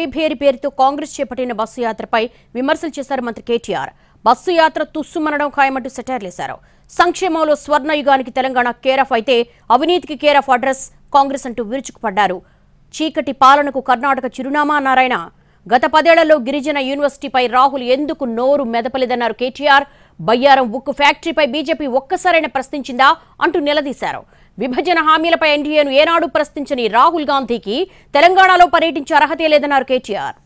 భేరి పేరుతో కాంగ్రెస్ చేపట్టిన బస్సు యాత్రపై విమర్శలు చేశారు మంత్రి కేటీఆర్ బస్సు యాత్ర తుస్సుమనడం ఖాయమంటూ సెటైర్లేశారు సంక్షేమంలో స్వర్ణ యుగానికి తెలంగాణ కేరాఫ్ అయితే అవినీతికి కేరాఫ్ అడ్రస్ కాంగ్రెస్ అంటూ విరుచుకుపడ్డారు చీకటి పాలనకు కర్ణాటక చిరునామా నారాయణ గత పదేళ్లలో గిరిజన యూనివర్సిటీపై రాహుల్ ఎందుకు నోరు మెదపలేదన్నారు కేటీఆర్ బయ్యారం ఉక్కు ఫ్యాక్టరీపై బీజేపీ ఒక్కసారైనా ప్రశ్నించిందా అంటూ నిలదీశారు విభజన హామీలపై ఎన్డీఏను ఏనాడు ప్రశ్నించని రాహుల్ గాంధీకి తెలంగాణలో పర్యటించే అర్హతే లేదన్నారు కేటీఆర్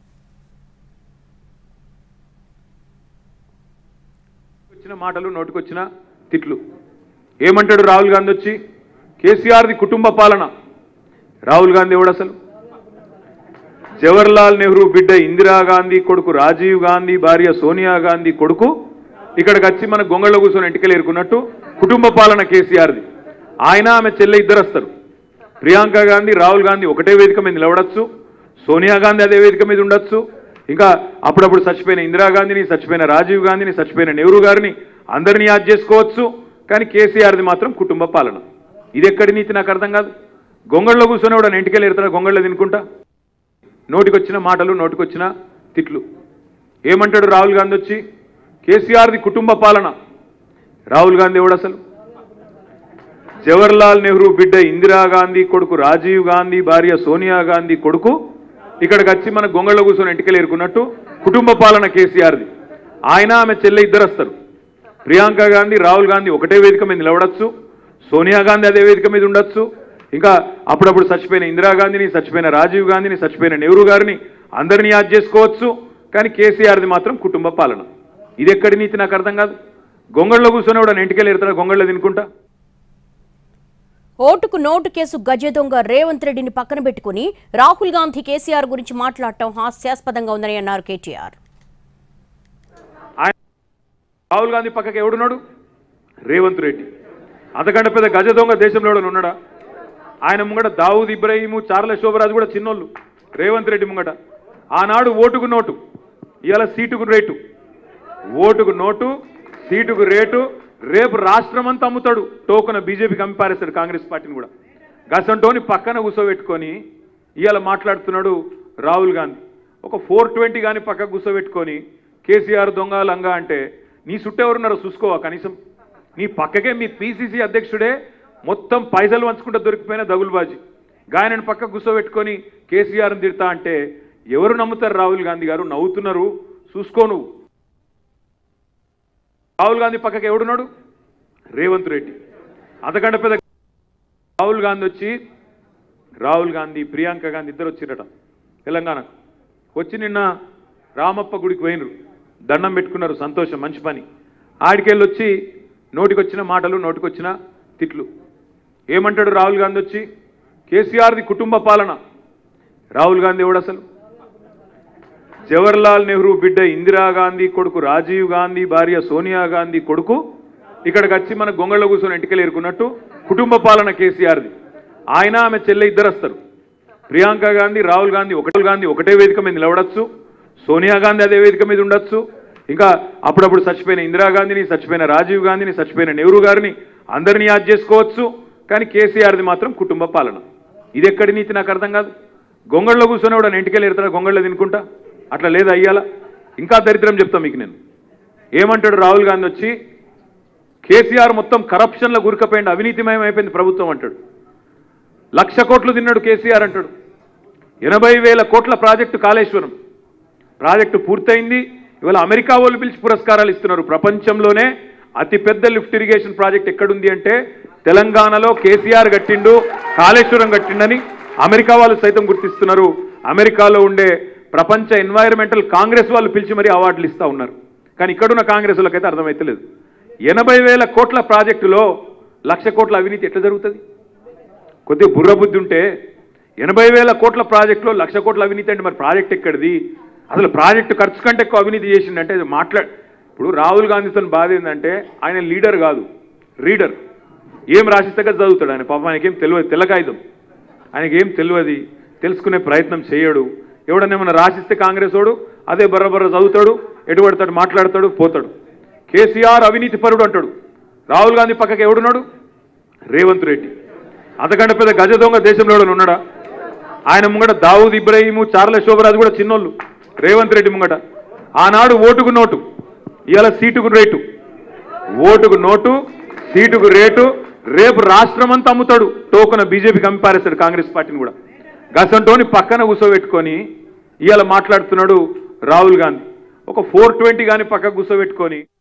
వచ్చిన మాటలు నోటికొచ్చిన తిట్లు ఏమంటాడు రాహుల్ గాంధీ వచ్చి కేసీఆర్ది కుటుంబ పాలన రాహుల్ గాంధీ ఎవడు అసలు జవహర్లాల్ నెహ్రూ బిడ్డ ఇందిరాగాంధీ కొడుకు రాజీవ్ గాంధీ భార్య సోనియా గాంధీ కొడుకు ఇక్కడికి వచ్చి మన గొంగళ్ళ కూర్చొని ఇంటికి ఏరుకున్నట్టు కుటుంబ పాలన కేసీఆర్ది ఆయన ఆమె చెల్లె ఇద్దరు వస్తారు ప్రియాంక గాంధీ రాహుల్ గాంధీ ఒకటే వేదిక మీద నిలబడచ్చు సోనియా గాంధీ అదే వేదిక మీద ఉండొచ్చు ఇంకా అప్పుడప్పుడు చచ్చిపోయిన ఇందిరాగాంధీని చచ్చిపోయిన రాజీవ్ గాంధీని చచ్చిపోయిన నెహ్రూ గారిని అందరినీ యాద్ చేసుకోవచ్చు కానీ కేసీఆర్ది మాత్రం కుటుంబ పాలన ఇది ఎక్కడి నీతి నాకు అర్థం కాదు గొంగళ్ళలో కూర్చొని కూడా ఇంటికెళ్ళి ఎడతారా గొంగళ్ళ తినుకుంటా నోటికొచ్చిన మాటలు నోటికొచ్చిన తిట్లు ఏమంటాడు రాహుల్ గాంధీ వచ్చి కేసీఆర్ది కుటుంబ పాలన రాహుల్ గాంధీ ఎవడు అసలు జవహర్లాల్ నెహ్రూ బిడ్డ ఇందిరాగాంధీ కొడుకు రాజీవ్ గాంధీ భార్య సోనియా గాంధీ కొడుకు ఇక్కడికి వచ్చి మన గొంగళ్ళ కూర్చొని ఇంటికి ఏరుకున్నట్టు కుటుంబ పాలన కేసీఆర్ది ఆయన ఆమె చెల్లె ఇద్దరు వస్తారు ప్రియాంక గాంధీ రాహుల్ గాంధీ ఒకటే వేదిక మీద నిలబడచ్చు సోనియా గాంధీ అదే వేదిక మీద ఉండొచ్చు ఇంకా అప్పుడప్పుడు చచ్చిపోయిన ఇందిరాగాంధీని చచ్చిపోయిన రాజీవ్ గాంధీని చచ్చిపోయిన నెహ్రూ గారిని అందరినీ యాద్ చేసుకోవచ్చు కానీ కేసీఆర్ది మాత్రం కుటుంబ పాలన ఇది ఎక్కడి నీతి నాకు అర్థం కాదు గొంగళ్ళలో కూర్చొని కూడా ఇంటికెళ్ళి ఎడతారా గొంగళ్ళ తినుకుంటా ఓటుకు నోటు కేసు గజ దొంగ రేవంత్ రెడ్డిని పక్కన పెట్టుకుని రాహుల్ గాంధీ కేసీఆర్ గురించి మాట్లాడటం హాస్యాస్పదంగా ఉందని అన్నారు కేటీఆర్ రాహుల్ గాంధీ పక్కకి ఎవడున్నాడు రేవంత్ రెడ్డి అంతకంటే పెద్ద గజ దొంగ దేశంలో ఎవడన్నా ఉన్నాడా ఆయన ముంగట దావుద్ ఇబ్రాహీము చార్ల శోభరాజు కూడా చిన్నోళ్ళు రేవంత్ రెడ్డి ముంగట ఆనాడు ఓటుకు నోటు ఇవాళ సీటుకు రేటు ఓటుకు నోటు సీటుకు రేటు రేపు రాష్ట్రం అంతా అమ్ముతాడు టోకున బీజేపీకి అమ్మి పారేస్తాడు కాంగ్రెస్ పార్టీని కూడా గసంటోని పక్కన కూర్చోబెట్టుకొని ఇవాళ మాట్లాడుతున్నాడు రాహుల్ గాంధీ ఒక ఫోర్ ట్వంటీ కానీ పక్కకు కూర్చోబెట్టుకొని కేసీఆర్ దొంగ లంగా అంటే నీ చుట్టెవరున్నారో చూసుకోవా కనీసం నీ పక్కకే మీ పీసీసీ అధ్యక్షుడే మొత్తం పైసలు వంచుకుంటూ దొరికిపోయిన దగులుబాజీ గాయనని పక్క కూర్చోబెట్టుకొని కేసీఆర్ని తిడతా అంటే ఎవరు నమ్ముతారు రాహుల్ గాంధీ గారు నవ్వుతున్నారు చూసుకో నువ్వు రాహుల్ గాంధీ పక్కకి ఎవడున్నాడు రేవంత్ రెడ్డి అంతకంటే పెద్ద రాహుల్ గాంధీ వచ్చి రాహుల్ గాంధీ ప్రియాంక గాంధీ ఇద్దరు వచ్చిరట తెలంగాణకు వచ్చి నిన్న రామప్ప గుడికి పోయినరు దండం పెట్టుకున్నారు సంతోషం మంచి పని ఆడికెళ్ళి వచ్చి నోటికొచ్చిన మాటలు నోటికొచ్చిన తిట్లు ఏమంటాడు రాహుల్ గాంధీ వచ్చి కేసీఆర్ది కుటుంబ పాలన రాహుల్ గాంధీ ఎవడు అసలు జవహర్లాల్ నెహ్రూ బిడ్డ ఇందిరాగాంధీ కొడుకు రాజీవ్ గాంధీ భార్య సోనియా గాంధీ కొడుకు ఇక్కడికి వచ్చి మన గొంగళ్ళ కూర్చొని ఇంటికి ఏరుకున్నట్టు కుటుంబ పాలన కేసీఆర్ది ఆయన ఆమె చెల్లె ఇద్దరు వస్తారు ప్రియాంక గాంధీ రాహుల్ గాంధీ ఒకటే గాంధీ ఒకటే వేదిక మీద నిలబడచ్చు సోనియా గాంధీ అదే వేదిక మీద ఉండొచ్చు ఇంకా అప్పుడప్పుడు చచ్చిపోయిన ఇందిరాగాంధీని చచ్చిపోయిన రాజీవ్ గాంధీని చచ్చిపోయిన నెహ్రూ గారిని అందరినీ యాద్ చేసుకోవచ్చు కానీ కేసీఆర్ది మాత్రం కుటుంబ పాలన ఇది ఎక్కడి నీతి నాకు అర్థం కాదు గొంగళ్ళలో కూర్చొని కూడా ఇంటికెళ్ళి ఎడతారా గొంగళ్ళ తినుకుంటా అట్లా లేదా అయ్యాలా ఇంకా దరిద్రం చెప్తా మీకు నేను ఏమంటాడు రాహుల్ గాంధీ వచ్చి కేసీఆర్ మొత్తం కరప్షన్లో గురికపోయింది అవినీతిమయం అయిపోయింది ప్రభుత్వం అంటాడు లక్ష కోట్లు తిన్నాడు కేసీఆర్ అంటాడు ఎనభై వేల కోట్ల ప్రాజెక్టు కాళేశ్వరం ప్రాజెక్టు పూర్తయింది ఇవాళ అమెరికా వాళ్ళు పిలిచి పురస్కారాలు ఇస్తున్నారు ప్రపంచంలోనే అతిపెద్ద లిఫ్ట్ ఇరిగేషన్ ప్రాజెక్ట్ ఎక్కడుంది అంటే తెలంగాణలో కేసీఆర్ కట్టిండు కాళేశ్వరం కట్టిండని అమెరికా వాళ్ళు సైతం గుర్తిస్తున్నారు అమెరికాలో ఉండే ప్రపంచ ఎన్వైరన్మెంటల్ కాంగ్రెస్ వాళ్ళు పిలిచి మరీ అవార్డులు ఇస్తా ఉన్నారు కానీ ఇక్కడున్న కాంగ్రెస్ వాళ్ళకైతే అర్థమైతలేదు ఎనభై వేల కోట్ల ప్రాజెక్టులో లక్ష కోట్ల అవినీతి ఎట్లా జరుగుతుంది కొద్దిగా బుర్ర బుద్ధి ఉంటే ఎనభై వేల కోట్ల ప్రాజెక్టులో లక్ష కోట్ల అవినీతి అంటే మరి ప్రాజెక్ట్ ఎక్కడిది అసలు ప్రాజెక్టు ఖర్చు కంటే ఎక్కువ అవినీతి చేసిండంటే ఇది మాట్లా ఇప్పుడు రాహుల్ గాంధీతో బాధ ఏంటంటే ఆయన లీడర్ కాదు రీడర్ ఏం రాసిస్తే కదా చదువుతాడు ఆయన పాపం ఆయనకేం తెలియదు తెల్లకాయుధం ఆయనకి ఏం తెలియదు తెలుసుకునే ప్రయత్నం చేయడు ఎవడన్నా ఏమన్నా రాసిస్తే కాంగ్రెస్ వాడు అదే బర్ర బర్ర చదువుతాడు ఎటుపడతాడు మాట్లాడతాడు పోతాడు కేసీఆర్ అవినీతి పరుడు అంటాడు రాహుల్ గాంధీ పక్కకి ఎవడున్నాడు రేవంత్ రెడ్డి అంతకంటే పెద్ద గజ దొంగ దేశంలో ఎవడన్నా ఉన్నాడా ఆయన ముంగట దావూద్ ఇబ్రాహీము చార్ల శోభరాజు కూడా చిన్నోళ్ళు రేవంత్ రెడ్డి ముంగట ఆనాడు ఓటుకు నోటు ఇవాళ సీటుకు రేటు ఓటుకు నోటు సీటుకు రేటు రేపు రాష్ట్రం అంతా అమ్ముతాడు టోకన బీజేపీకి అమ్మి పారేస్తాడు కాంగ్రెస్ పార్టీని కూడా గసంటోని పక్కన కూర్చోబెట్టుకొని ఇవాళ మాట్లాడుతున్నాడు రాహుల్ గాంధీ ఒక ఫోర్ ట్వంటీ కానీ పక్కకు కూర్చోబెట్టుకొని